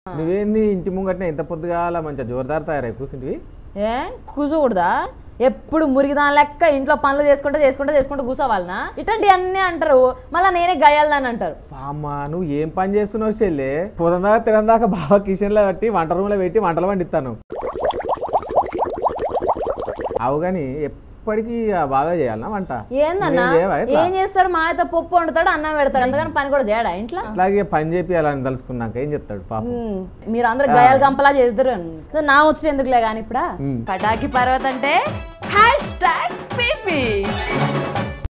నువ్వేంది ఇంటి ముంగట్నే ఇంత పొద్దుగాల మంచిగా జోరుదారు తయారై కూర్చుంటివి ఏ కూర్చోకూడదా ఎప్పుడు మురిగిదాని లెక్క ఇంట్లో పనులు చేసుకుంటే చేసుకుంటే చేసుకుంటే కూర్చోవాలనా ఇట్లాంటివి అన్నీ అంటారు మళ్ళీ నేనే గయాలని అంటారు అమ్మా నువ్వు ఏం పని చేస్తున్నావు చెల్లె పొద్దున దాకా తినడం దాకా బాగా కిచెన్లో పెట్టి వంట రూమ్లో పెట్టి వంటలు వండిస్తాను అవు కానీ ఎప్పటికీ ఆ బాగా చేయాలనా వంట ఏందన్నా నువ్వేం చేయవా ఎట్లా? ఏం చేస్తాడు మా అయితే పప్పు వండుతాడు అన్నం పెడతాడు అంతగాని పని కూడా చేయడా ఇంట్లో అట్లాగే పని చేపియాలని తలుసుకున్నాక ఏం చెప్తాడు పాపం ఉమ్, మీరు అందరు గయాలు గంపలా చేద్దరు సో నా వచ్చి ఎందుకులే కానీ ఇప్పుడా ఉమ్. పటాకి పర్వత్ అంటే హ్యాష్ ట్యాగ్ పీపీ